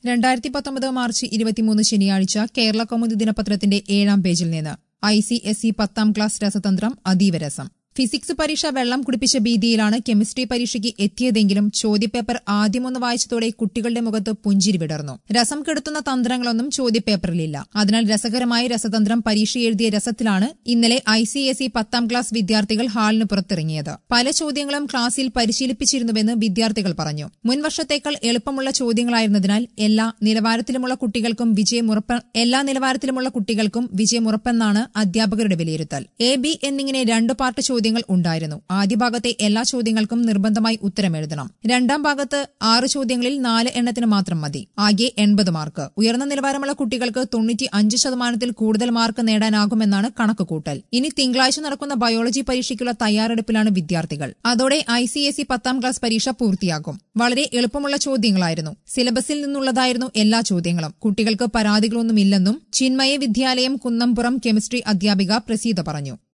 രണ്ടായിരത്തി പത്തൊമ്പത് മാർച്ച് ഇരുപത്തിമൂന്ന് ശനിയാഴ്ച കേരള കൗമുദി ദിനപത്രത്തിന്റെ ഏഴാം പേജിൽ നിന്ന് ഐ സി എസ് ഇ പത്താം ക്ലാസ് രസതന്ത്രം അതീവ രസം ഫിസിക്സ് പരീക്ഷ വെള്ളം കുടിപ്പിച്ച ഭീതിയിലാണ് കെമിസ്ട്രി പരീക്ഷയ്ക്ക് എത്തിയതെങ്കിലും ചോദ്യപേപ്പർ ആദ്യമൊന്ന് വായിച്ചതോടെ കുട്ടികളുടെ മുഖത്ത് പുഞ്ചിരി വിടർന്നു രസം കെടുത്തുന്ന തന്ത്രങ്ങളൊന്നും ചോദ്യപേപ്പറിലില്ല അതിനാൽ രസകരമായ രസതന്ത്രം പരീക്ഷ എഴുതിയ രസത്തിലാണ് ഇന്നലെ ഐ സി എസ് ഇ പത്താം ക്ലാസ് വിദ്യാർത്ഥികൾ ഹാളിന് പുറത്തിറങ്ങിയത് പല ചോദ്യങ്ങളും ക്ലാസ്സിൽ പരിശീലിപ്പിച്ചിരുന്നുവെന്ന് വിദ്യാർത്ഥികൾ പറഞ്ഞു മുൻവർഷത്തേക്കാൾ എളുപ്പമുള്ള ചോദ്യങ്ങളായിരുന്നതിനാൽ എല്ലാ നിലവാരത്തിലുമുള്ള കുട്ടികൾക്കും വിജയമുറപ്പ എല്ലാ നിലവാരത്തിലുമുള്ള കുട്ടികൾക്കും വിജയമുറപ്പെന്നാണ് അധ്യാപകരുടെ വിലയിരുത്തൽ എ ബി എന്നിങ്ങനെ രണ്ട് പാർട്ട് ചോദ്യങ്ങൾ ഉണ്ടായിരുന്നു ആദ്യ ഭാഗത്തെ എല്ലാ ചോദ്യങ്ങൾക്കും നിർബന്ധമായി ഉത്തരം എഴുതണം രണ്ടാം ഭാഗത്ത് ആറ് ചോദ്യങ്ങളിൽ നാല് എണ്ണത്തിന് മാത്രം മതി ആകെ എൺപത് മാർക്ക് ഉയർന്ന നിലവാരമുള്ള കുട്ടികൾക്ക് തൊണ്ണൂറ്റി അഞ്ച് ശതമാനത്തിൽ കൂടുതൽ മാർക്ക് നേടാനാകുമെന്നാണ് കണക്കുകൂട്ടൽ ഇനി തിങ്കളാഴ്ച നടക്കുന്ന ബയോളജി പരീക്ഷയ്ക്കുള്ള തയ്യാറെടുപ്പിലാണ് വിദ്യാർത്ഥികൾ അതോടെ ഐ സി എസ് ഇ പത്താം ക്ലാസ് പരീക്ഷ പൂർത്തിയാകും വളരെ എളുപ്പമുള്ള ചോദ്യങ്ങളായിരുന്നു സിലബസിൽ നിന്നുള്ളതായിരുന്നു എല്ലാ ചോദ്യങ്ങളും കുട്ടികൾക്ക് പരാതികളൊന്നുമില്ലെന്നും ചിന്മയ വിദ്യാലയം കുന്നംപുറം കെമിസ്ട്രി അധ്യാപിക പ്രസീത പറഞ്ഞു